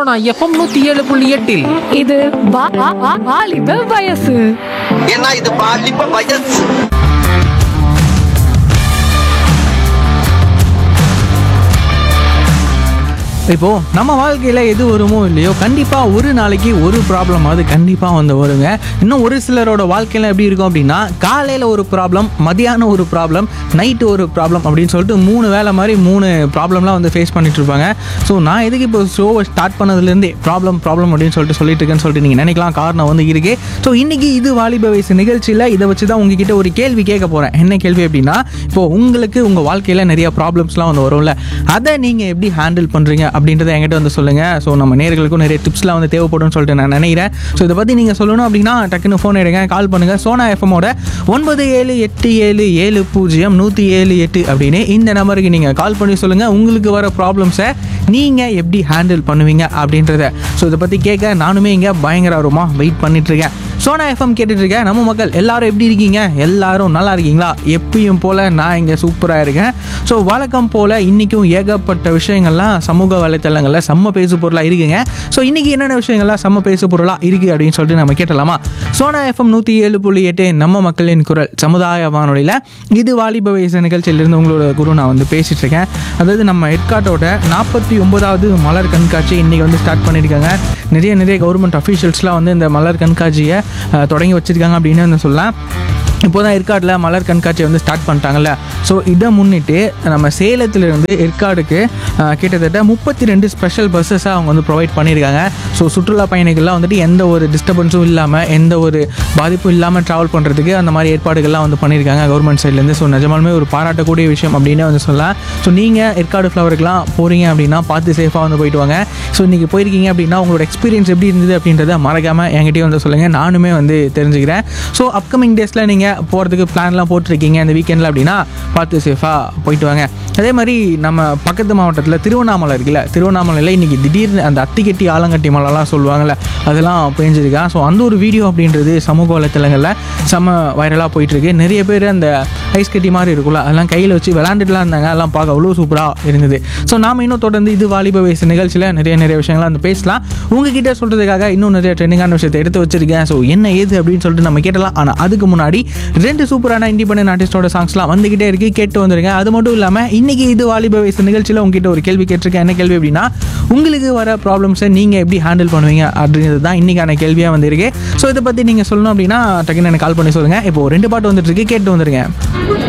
Sona FM நூத்தி ஏழு புள்ளி எட்டில் இது வா- வா- வா- வாலிப வயசு ஏன்னா இது பாலிப்ப வயசு இப்போ நம்ம வாழ்க்கையில எது வருமோ இல்லையோ கண்டிப்பா ஒரு நாளைக்கு ஒரு ப்ராப்ளம் அது கண்டிப்பா வந்து வருங்க இன்னும் ஒரு சிலரோட வாழ்க்கையில எப்படி இருக்கும் அப்படின்னா காலையில ஒரு ப்ராப்ளம் மதியானம் ஒரு ப்ராப்ளம் நைட்டு ஒரு ப்ராப்ளம் அப்படின்னு சொல்லிட்டு மூணு வேலை மாதிரி மூணு ப்ராப்ளம்லாம் வந்து ஃபேஸ் பண்ணிட்டு இருப்பாங்க ஸோ நான் எதுக்கு இப்போ ஷோவை ஸ்டார்ட் பண்ணதுலேருந்தே ப்ராப்ளம் ப்ராப்ளம் அப்படின்னு சொல்லிட்டு சொல்லிட்டு இருக்கேன்னு சொல்லிட்டு நீங்கள் நினைக்கலாம் காரணம் வந்து இருக்கு ஸோ இன்னைக்கு இது வாலிப வயசு நிகழ்ச்சியில் இதை வச்சு தான் உங்ககிட்ட ஒரு கேள்வி கேட்க போகிறேன் என்ன கேள்வி அப்படின்னா இப்போ உங்களுக்கு உங்கள் வாழ்க்கையில் நிறைய ப்ராப்ளம்ஸ்லாம் வந்து வரும்ல அதை நீங்கள் எப்படி ஹேண்டில் பண்ணுறீங்க அப்படின்றத என்கிட்ட வந்து சொல்லுங்கள் ஸோ நம்ம நேர்களுக்கும் நிறைய டிப்ஸ்லாம் வந்து தேவைப்படும்னு சொல்லிட்டு நான் நினைக்கிறேன் ஸோ இதை பற்றி நீங்கள் சொல்லணும் அப்படின்னா டக்குன்னு ஃபோன் எடுங்க கால் பண்ணுங்கள் சோனா எஃப்எம்மோட ஒன்பது ஏழு எட்டு ஏழு ஏழு பூஜ்ஜியம் நூற்றி ஏழு எட்டு அப்படின்னு இந்த நம்பருக்கு நீங்கள் கால் பண்ணி சொல்லுங்கள் உங்களுக்கு வர ப்ராப்ளம்ஸை நீங்கள் எப்படி ஹேண்டில் பண்ணுவீங்க அப்படின்றத ஸோ இதை பற்றி கேட்க நானுமே இங்கே பயங்கர ஆர்வமாக வெயிட் பண்ணிட்டு இருக்கேன் சோனா எஃப்எம் கேட்டுட்டு இருக்கேன் நம்ம மக்கள் எல்லாரும் எப்படி இருக்கீங்க எல்லாரும் நல்லா இருக்கீங்களா எப்பயும் போல் நான் இங்கே சூப்பராக இருக்கேன் ஸோ வழக்கம் போல் இன்றைக்கும் ஏகப்பட்ட விஷயங்கள்லாம் சமூக வலைத்தளங்களில் செம்ம பேசு பொருளாக இருக்குங்க ஸோ இன்றைக்கி என்னென்ன விஷயங்கள்லாம் செம்ம பேசு பொருளாக இருக்குது அப்படின்னு சொல்லிட்டு நம்ம கேட்டலாமா சோனா எஃப்எம் நூற்றி ஏழு புள்ளி எட்டு நம்ம மக்களின் குரல் சமுதாய வானொலியில் இது வாலிப வயசு நிகழ்ச்சியிலிருந்து உங்களோட குரு நான் வந்து பேசிகிட்டு இருக்கேன் அதாவது நம்ம எட்காட்டோட நாற்பத்தி ஒன்பதாவது மலர் கண்காட்சி இன்றைக்கி வந்து ஸ்டார்ட் பண்ணியிருக்காங்க நிறைய நிறைய கவர்மெண்ட் அஃபீஷியல்ஸ்லாம் வந்து இந்த மலர் கண்காட்சியை அஹ், தொடங்கி வச்சிருக்காங்க அப்படின்னு வந்து சொல்லலாம் இப்போ தான் ஏற்காட்டில் மலர் கண்காட்சியை வந்து ஸ்டார்ட் பண்ணிட்டாங்கல்ல ஸோ இதை முன்னிட்டு நம்ம சேலத்திலிருந்து ஏற்காடுக்கு அஹ், கிட்டத்தட்ட முப்பத்தி ரெண்டு ஸ்பெஷல் பஸ்ஸஸாக அவங்க வந்து ப்ரொவைட் பண்ணியிருக்காங்க ஸோ சுற்றுலா பயணிகள்லாம் வந்துட்டு எந்த ஒரு டிஸ்டர்பன்ஸும் இல்லாமல் எந்த ஒரு பாதிப்பும் இல்லாமல் ட்ராவல் பண்ணுறதுக்கு அந்த மாதிரி ஏற்பாடுகள்லாம் வந்து பண்ணியிருக்காங்க கவர்மெண்ட் சைட்லேருந்து ஸோ நிஜமாலுமே ஒரு பாராட்டக்கூடிய விஷயம் அப்படின்னு வந்து சொல்லலாம் ஸோ நீங்கள் ஏற்காடு ஃப்ளவருக்குலாம் போகிறீங்க அப்படின்னா பார்த்து சேஃபாக வந்து போயிட்டு வாங்க ஸோ இன்றைக்கி போயிருக்கீங்க அப்படின்னா உங்களோட எக்ஸ்பீரியன்ஸ் எப்படி இருந்தது அப்படின்றத மறக்காமல் என்கிட்டயும் வந்து சொல்லுங்கள் நானுமே வந்து தெரிஞ்சுக்கிறேன் ஸோ அப்கமிங் டேஸில் நீங்கள் போகிறதுக்கு பிளான்லாம் போட்டிருக்கீங்க இந்த வீக்கெண்டில் அப்படின்னா பார்த்து சேஃபாக போயிட்டு வாங்க அதே மாதிரி நம்ம பக்கத்து மாவட்டத்தில் திருவண்ணாமலை இருக்குல்ல திருவண்ணாமலையில் இன்றைக்கி திடீர்னு அந்த அத்திக்கட்டி ஆலங்கட்டி மலைலாம் சொல்லுவாங்கள்ல அதெல்லாம் பேஞ்சிருக்கா ஸோ அந்த ஒரு வீடியோ அப்படின்றது சமூக வலைத்தளங்களில் செம்ம வைரலாக போயிட்டுருக்கு நிறைய பேர் அந்த ஐஸ் கட்டி மாதிரி இருக்குல்ல அதெல்லாம் கையில் வச்சு விளாண்டுட்டுலாம் இருந்தாங்க அதெல்லாம் பார்க்க அவ்வளோ சூப்பராக இருந்தது ஸோ நாம இன்னும் தொடர்ந்து இது வாலிப வயசு நிகழ்ச்சியில் நிறைய நிறைய விஷயங்களை வந்து பேசலாம் உங்ககிட்ட சொல்கிறதுக்காக இன்னும் நிறைய ட்ரெண்டிங்கான விஷயத்தை எடுத்து வச்சிருக்கேன் ஸோ என்ன ஏது அப்படின்னு சொல்லிட்டு நம்ம கேட்டலாம் ஆனால் அதுக்கு முன்னாடி ரெண்டு சூப்பரான இண்டிபெண்டன்ட் ஆர்டிஸ்டோட சாங்ஸ்லாம் வந்துகிட்டே இருக்கு கேட்டு வந்துருங்க அது மட்டும் இல்லாமல் இன்னைக்கு இது வாலிப வயசு நிகழ்ச்சியில் உங்ககிட்ட ஒரு கேள்வி கேட்டிருக்கேன் என்ன கேள்வி அப்படின்னா உங்களுக்கு வர ப்ராப்ளம்ஸை நீங்கள் எப்படி ஹேண்டில் பண்ணுவீங்க அப்படின்றது தான் இன்னைக்கான கேள்வியாக வந்திருக்கு ஸோ இதை பற்றி நீங்கள் சொல்லணும் அப்படின்னா டக்குன்னு எனக்கு கால் பண்ணி சொல்லுங்கள் இப்போ ரெண்டு பாட்டு வந்துட்டு இருக்கு கேட்டு வந்துருங்க